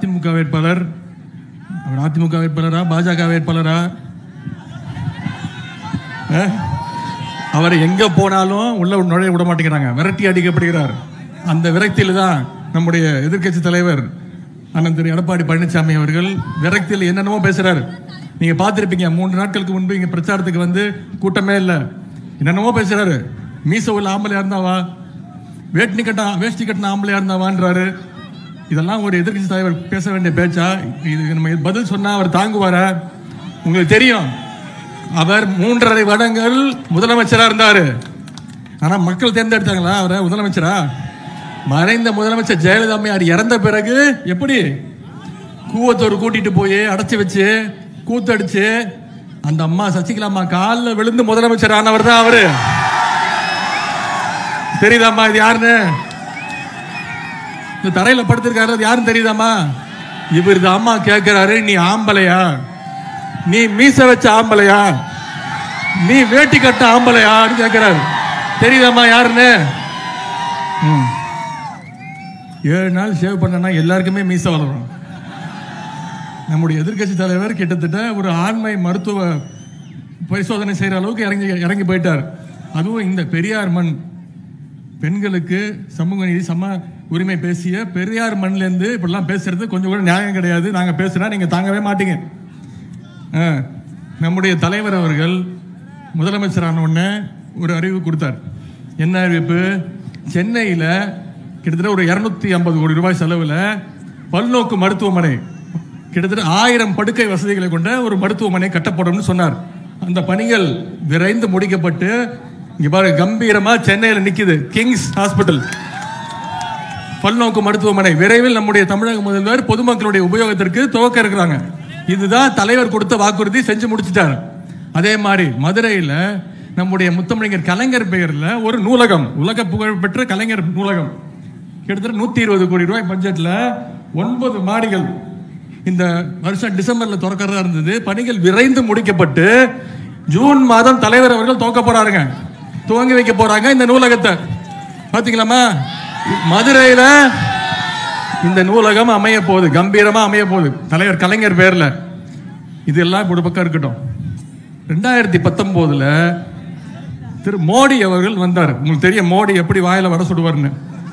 அதிமுக வேட்பாளர் அவர் அதிமுக வேட்பாளரா பாஜக வேட்பாளரா அஹ்? அவர் எங்க போனாலும் உள்ள நுழைய விட மாட்டேங்கிறாங்க விரட்டி அடிக்கப்படுகிறார் அந்த விரக்தியில் தான் நம்முடைய எதிர்க்கட்சி தலைவர் அண்ணன் திரு எடப்பாடி பழனிசாமி அவர்கள் விரக்தியில் என்னென்னமோ பேசுறாரு நீங்க பார்த்திருப்பீங்க மூன்று நாட்களுக்கு முன்பு இங்க பிரச்சாரத்துக்கு வந்து கூட்டமே இல்லை என்னென்னமோ பேசுறாரு மீச உள்ள ஆம்பளையா இருந்தாவா வேட்டி கட்ட வேஷ்டி கட்டின ஆம்பளையா இருந்தாவான்றாரு இதெல்லாம் ஒரு எதிர்க்கட்சி தலைவர் பேச வேண்டிய பேச்சா இது நம்ம பதில் சொன்னா அவர் தாங்குவாரா உங்களுக்கு தெரியும் அவர் மூன்றரை வருடங்கள் முதலமைச்சரா இருந்தாரு ஆனா மக்கள் தேர்ந்தெடுத்தாங்களா அவரை முதலமைச்சரா மறைந்த முதலமைச்சர் ஜெயலலிதா அம்மையார் இறந்த பிறகு எப்படி கூவத்தூர் கூட்டிட்டு போய் அடைச்சு வச்சு கூத்தடிச்சு அந்த அம்மா சசிகலா அம்மா காலில் விழுந்து முதலமைச்சர் ஆனவர் தான் அவரு தெரியுதாம்மா இது யாருன்னு இந்த தரையில படுத்திருக்காரு அது யாருன்னு தெரியுதாம்மா இவர் அம்மா கேட்கிறாரு நீ ஆம்பளையா நீ மீச வச்ச ஆம்பளையா நீ வேட்டி கட்ட ஆம்பளையான்னு கேட்கிறாரு தெரியுதாம்மா யாருன்னு ம். ஏழு நாள் சேவ் பண்ணனா எல்லாருக்குமே மீச வளரும் நம்முடைய எதிர்க்கட்சி தலைவர் கிட்டத்தட்ட ஒரு ஆண்மை மருத்துவ பரிசோதனை செய்யற அளவுக்கு இறங்கி இறங்கி போயிட்டார் அதுவும் இந்த பெரியார் மண் பெண்களுக்கு சமூக நீதி சம உரிமை பேசிய பெரியார் மண்ல இருந்து இப்படிலாம் பேசுறது கொஞ்சம் கூட நியாயம் கிடையாது நாங்க பேசுனா நீங்க தாங்கவே மாட்டீங்க ஆ, நம்முடைய தலைவர் அவர்கள் முதலமைச்சரான உடனே ஒரு அறிவிப்பு கொடுத்தார் என்ன அறிவிப்பு சென்னையில கிட்டத்தட்ட ஒரு இருநூத்தி ஐம்பது கோடி ரூபாய் செலவுல பல்நோக்கு மருத்துவமனை கிட்டத்தட்ட ஆயிரம் படுக்கை வசதிகளை கொண்ட ஒரு மருத்துவமனை கட்டப்படும்னு சொன்னார் அந்த பணிகள் விரைந்து முடிக்கப்பட்டு இங்க பாரு கம்பீரமா சென்னையில நிக்குது கிங்ஸ் ஹாஸ்பிட்டல் பல்நோக்கு மருத்துவமனை விரைவில் நம்முடைய தமிழக முதல்வர் பொதுமக்களுடைய உபயோகத்திற்கு துவக்க இருக்கிறாங்க இதுதான் தலைவர் கொடுத்த வாக்குறுதி செஞ்சு முடிச்சிட்டாரு அதே மாதிரி மதுரையில நம்முடைய முத்தமிழர் கலைஞர் பெயர்ல ஒரு நூலகம் உலக புகழ்பெற்ற கலைஞர் நூலகம் கிட்டத்தட்ட நூத்தி இருபது கோடி ரூபாய் பட்ஜெட்ல ஒன்பது மாடிகள் இந்த வருஷம் டிசம்பர்ல திறக்கிறதா இருந்தது பணிகள் விரைந்து முடிக்கப்பட்டு ஜூன் மாதம் தலைவர் அவர்கள் துவக்க போறாருங்க துவங்கி வைக்க போறாங்க இந்த நூலகத்தை பாத்தீங்களாமா மதுரையில இந்த நூலகம் அமைய போகுது கம்பீரமா அமைய போகுது தலைவர் கலைஞர் பேர்ல இதெல்லாம் இப்படி ஒரு பக்கம் இருக்கட்டும் ரெண்டாயிரத்தி பத்தொன்பதுல திரு மோடி அவர்கள் வந்தார் உங்களுக்கு தெரியும் மோடி எப்படி வாயில வர சுடுவார்னு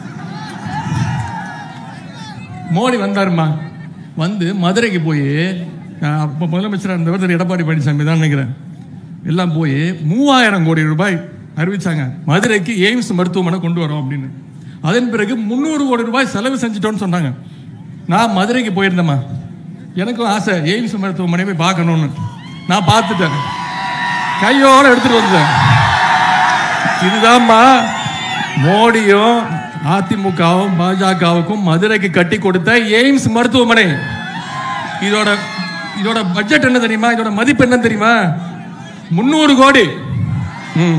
மோடி வந்தாருமா வந்து மதுரைக்கு போய் அப்போ முதலமைச்சராக இருந்தவர் திரு எடப்பாடி பழனிசாமி தான் நினைக்கிறேன் எல்லாம் போய் மூவாயிரம் கோடி ரூபாய் அறிவிச்சாங்க மதுரைக்கு எய்ம்ஸ் மருத்துவமனை கொண்டு வரோம் அப்படின்னு அதன் பிறகு முந்நூறு கோடி ரூபாய் செலவு செஞ்சிட்டோம்னு சொன்னாங்க நான் மதுரைக்கு போயிருந்தேம்மா எனக்கும் ஆசை எய்ம்ஸ் மருத்துவமனை போய் பார்க்கணும்னு நான் பார்த்துட்டேன் கையோட எடுத்துட்டு வந்தேன் இதுதான்மா மோடியும் அதிமுகவும் பாஜகவுக்கும் மதுரைக்கு கட்டி கொடுத்த எய்ம்ஸ் மருத்துவமனை இதோட இதோட பட்ஜெட் என்ன தெரியுமா இதோட மதிப்பு என்ன தெரியுமா முந்நூறு கோடி ம்.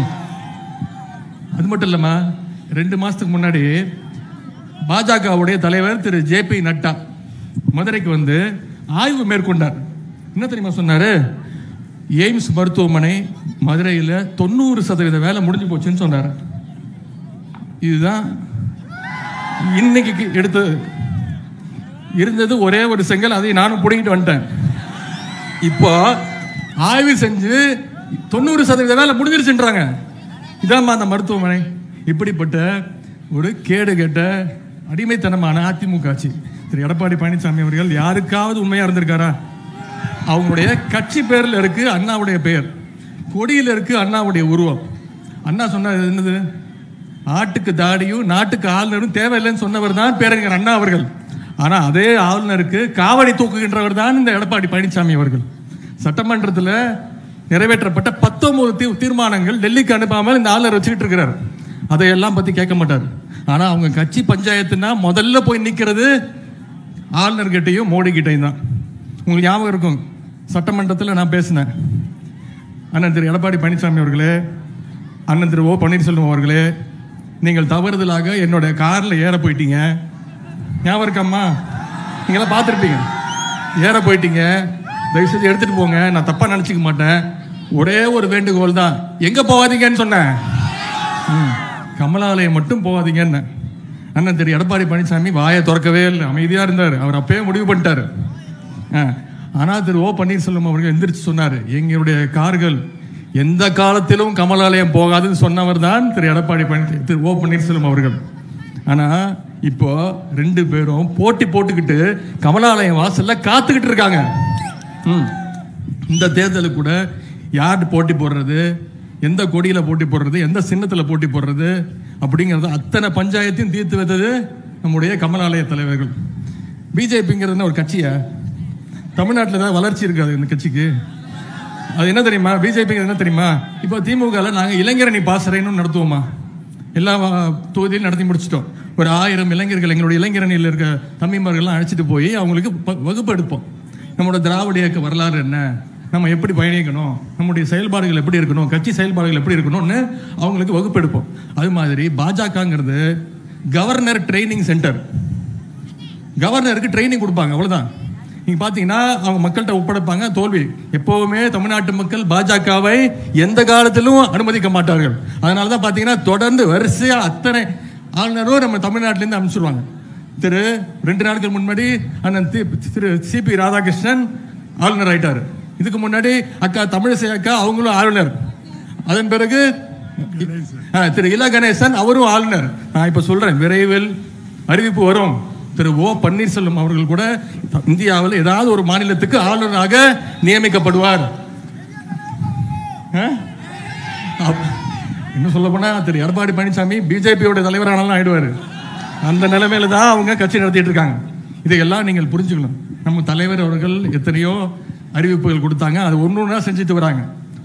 அது மட்டும் இல்லம்மா ரெண்டு மாசத்துக்கு முன்னாடி பாஜகவுடைய தலைவர் திரு ஜே பி நட்டா மதுரைக்கு வந்து ஆய்வு மேற்கொண்டார் என்ன தெரியுமா சொன்னாரு எய்ம்ஸ் மருத்துவமனை மதுரையில் தொண்ணூறு சதவீத வேலை முடிஞ்சு போச்சுன்னு சொன்னார் இதுதான் இன்னைக்கு எடுத்தது இருந்தது ஒரே ஒரு செங்கல் அதை நானும் பிடிங்கிட்டு வந்துட்டேன் இப்போ ஆய்வு செஞ்சு தொண்ணூறு சதவீத வேலை முடிஞ்சிருச்சுன்றாங்க இதாம்மா அந்த மருத்துவமனை இப்படிப்பட்ட ஒரு கேடு கெட்ட அடிமைத்தனமான அதிமுக ஆட்சி திரு எடப்பாடி பழனிசாமி அவர்கள் யாருக்காவது உண்மையா இருந்திருக்காரா அவங்களுடைய கட்சி பேர்ல இருக்கு அண்ணாவுடைய பெயர் கொடியில் இருக்கு அண்ணாவுடைய உருவம் அண்ணா சொன்னார் என்னது ஆட்டுக்கு தாடியும் நாட்டுக்கு ஆளுநரும் தேவையில்லைன்னு சொன்னவர் தான் பேரறிஞர் அண்ணா அவர்கள் ஆனா அதே ஆளுநருக்கு காவடி தூக்குகின்றவர் தான் இந்த எடப்பாடி பழனிசாமி அவர்கள் சட்டமன்றத்தில் நிறைவேற்றப்பட்ட பத்தொன்பது தீ தீர்மானங்கள் டெல்லிக்கு அனுப்பாமல் இந்த ஆளுநர் வச்சுக்கிட்டு இருக்கிறார் அதையெல்லாம் பத்தி கேட்க மாட்டார் ஆனா அவங்க கட்சி பஞ்சாயத்துனா முதல்ல போய் நிக்கிறது ஆளுநர்கிட்டையும் மோடி கிட்டையும் தான் உங்களுக்கு ஞாபகம் இருக்கும் சட்டமன்றத்தில் நான் பேசினேன் அண்ணன் திரு எடப்பாடி பழனிசாமி அவர்களே அண்ணன் திரு ஓ பன்னீர்செல்வம் அவர்களே நீங்கள் தவறுதலாக என்னோட காரில் ஏற போயிட்டீங்க ஞாபகம் இருக்காம்மா நீங்களாம் பார்த்துருப்பீங்க ஏற போயிட்டீங்க தயவு செஞ்சு எடுத்துட்டு போங்க நான் தப்பா நினைச்சுக்க மாட்டேன் ஒரே ஒரு வேண்டுகோள் தான் எங்க போகாதீங்கன்னு சொன்னேன் ம், கமலாலயம் மட்டும் போகாதீங்கன்னு அண்ணன் திரு எடப்பாடி பழனிசாமி வாயை திறக்கவே இல்லை அமைதியா இருந்தார் அவர் அப்பயே முடிவு பண்ணிட்டாரு ஆ. ஆனா திரு ஓ பன்னீர்செல்வம் அவர்கள் எந்திரிச்சு சொன்னாரு எங்களுடைய கார்கள் எந்த காலத்திலும் கமலாலயம் போகாதுன்னு சொன்னவர் தான் திரு எடப்பாடி பழனி திரு ஓ பன்னீர்செல்வம் அவர்கள் ஆனா இப்போ ரெண்டு பேரும் போட்டி போட்டுக்கிட்டு கமலாலயம் வாசல்ல காத்துக்கிட்டு இருக்காங்க ம். இந்த தேர்தலுக்கு கூட யார் போட்டி போடுறது எந்த கொடியில போட்டி போடுறது எந்த சின்னத்துல போட்டி போடுறது அப்படிங்கறது அத்தனை பஞ்சாயத்தையும் தீர்த்து வைத்தது நம்முடைய கமலாலய தலைவர்கள் பிஜேபிங்கிறது ஒரு கட்சியா தமிழ்நாட்டில் தான் வளர்ச்சி இருக்காது இந்த கட்சிக்கு அது என்ன தெரியுமா பிஜேபிக்கு என்ன தெரியுமா இப்போ திமுகல நாங்க இளைஞரணி பாசறைன்னு நடத்துவோமா எல்லா அஹ், தொகுதியிலும் நடத்தி முடிச்சிட்டோம் ஒரு ஆயிரம் இளைஞர்கள் எங்களுடைய இளைஞரணியில் இருக்க தம்பிமார்கள்லாம் அழைச்சிட்டு போய் அவங்களுக்கு ப- வகுப்பு எடுப்போம் நம்மளோட திராவிட இயக்க வரலாறு என்ன நம்ம எப்படி பயணிக்கணும் நம்முடைய செயல்பாடுகள் எப்படி இருக்கணும் கட்சி செயல்பாடுகள் எப்படி இருக்கணும்னு அவங்களுக்கு வகுப்பு எடுப்போம் அது மாதிரி பாஜகங்கிறது கவர்னர் ட்ரைனிங் சென்டர் கவர்னருக்கு ட்ரைனிங் கொடுப்பாங்க அவ்வளவுதான் நீங்க பாத்தீங்கன்னா அவங்க மக்கள்கிட்ட ஒப்படைப்பாங்க தோல்வி எப்பவுமே தமிழ்நாட்டு மக்கள் பாஜகவை எந்த காலத்திலும் அனுமதிக்க மாட்டார்கள் அதனால தான் பாத்தீங்கன்னா தொடர்ந்து வரிசையா அத்தனை ஆளுநரும் நம்ம தமிழ்நாட்டில இருந்து அனுப்பிச்சிருவாங்க திரு ரெண்டு நாட்கள் முன்னாடி அண்ணன் தி- திரு சிபி ராதாகிருஷ்ணன் ஆளுநர் ஆயிட்டாரு இதுக்கு முன்னாடி அக்கா தமிழிசை அக்கா அவங்களும் ஆளுநர் அதன் பிறகு ஆ, திரு இல கணேசன் அவரும் ஆளுநர் நான் இப்ப சொல்றேன் விரைவில் அறிவிப்பு வரும் திரு ஓ பன்னீர்செல்வம் அவர்கள் கூட இந்தியாவில் ஏதாவது ஒரு மாநிலத்துக்கு ஆளுநராக நியமிக்கப்படுவார் ஆ? அப்- இன்னும் சொல்ல போனா திரு எடப்பாடி பழனிசாமி பிஜேபியோட தலைவரானாலும் ஆயிடுவாரு அந்த நிலைமையில தான் அவங்க கட்சி நடத்திட்டு இருக்காங்க இதையெல்லாம் நீங்கள் புரிஞ்சுக்கணும் நம்ம தலைவர் அவர்கள் எத்தனையோ அறிவிப்புகள் கொடுத்தாங்க அது ஒன்று ஒன்றா செஞ்சுட்டு வராங்க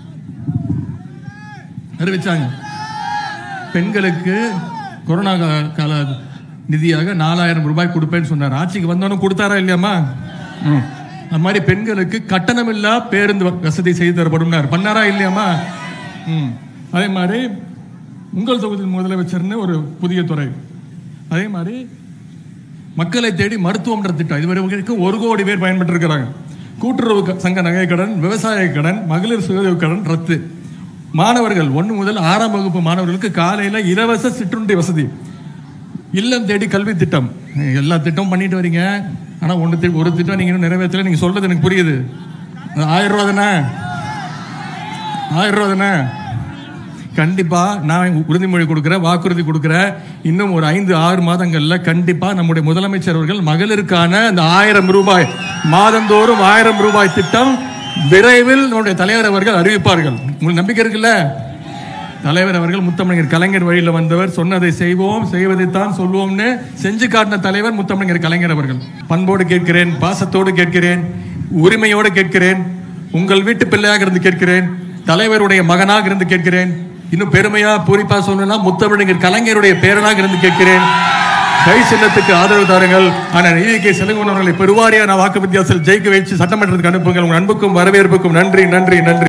அறிவிச்சாங்க பெண்களுக்கு கொரோனா கா- கால நிதியாக நாலாயிரம் ரூபாய் கொடுப்பேன்னு சொன்னார் ஆட்சிக்கு வந்தவனும் கொடுத்தாரா இல்லையாம்மா ம். அது மாதிரி பெண்களுக்கு கட்டணமில்லா பேருந்து வ- வசதி செய்து தரப்படும் பண்ணாரா இல்லையாம்மா ம். அதே மாதிரி உங்கள் தொகுதி முதலமைச்சர்னு ஒரு புதிய துறை அதே மாதிரி மக்களை தேடி மருத்துவம்ன்ற திட்டம் இதுவரை வரைக்கும் ஒரு கோடி பேர் பயன்பட்டு இருக்கிறாங்க கூட்டுறவு க- சங்க நகை கடன் விவசாய கடன் மகளிர் சுய கடன் ரத்து மாணவர்கள் ஒன்று முதல் ஆறாம் வகுப்பு மாணவர்களுக்கு காலையில இலவச சிற்றுண்டி வசதி இல்லம் தேடி கல்வி திட்டம் எல்லா திட்டமும் பண்ணிட்டு வரீங்க ஆனா ஒன்று தி- ஒரு திட்டம் நீங்க இன்னும் நிறைவேற்றல நீங்க சொல்றது எனக்கு புரியுது அது ஆயிரம் ரூபா தானே ஆயிரம் ரூபா தானே கண்டிப்பா நான் உறுதிமொழி கொடுக்கிறேன் வாக்குறுதி கொடுக்கிறேன் இன்னும் ஒரு ஐந்து ஆறு மாதங்கள்ல கண்டிப்பா நம்முடைய முதலமைச்சர் அவர்கள் மகளிருக்கான அந்த ஆயிரம் ரூபாய் மாதந்தோறும் ஆயிரம் ரூபாய் திட்டம் விரைவில் நம்முடைய தலைவர் அவர்கள் அறிவிப்பார்கள் உங்களுக்கு நம்பிக்கை இருக்குல்ல தலைவர் அவர்கள் முத்தமிழர் கலைஞர் வழியில் வந்தவர் சொன்னதை செய்வோம் செய்வதைத்தான் சொல்வோம்னு செஞ்சு காட்டின தலைவர் முத்தமிழர் கலைஞர் அவர்கள் பண்போடு கேட்கிறேன் பாசத்தோடு கேட்கிறேன் உரிமையோடு கேட்கிறேன் உங்கள் வீட்டு பிள்ளையாக இருந்து கேட்கிறேன் தலைவருடைய மகனாக இருந்து கேட்கிறேன் இன்னும் பெருமையா பூரிப்பா சொல்லணும்னா முத்தமிழர் கலைஞருடைய பேரனாக இருந்து கேட்கிறேன் கை சின்னத்துக்கு ஆதரவு தாருங்கள் ஆனால் ஈவிகே செலகுணர்களை பெருவாரியான வாக்கு வித்தியாசத்தில் ஜெயிக்க வச்சு சட்டமன்றத்துக்கு அனுப்புங்கள் உங்கள் அன்புக்கும் வரவேற்புக்கும் நன்றி நன்றி நன்றி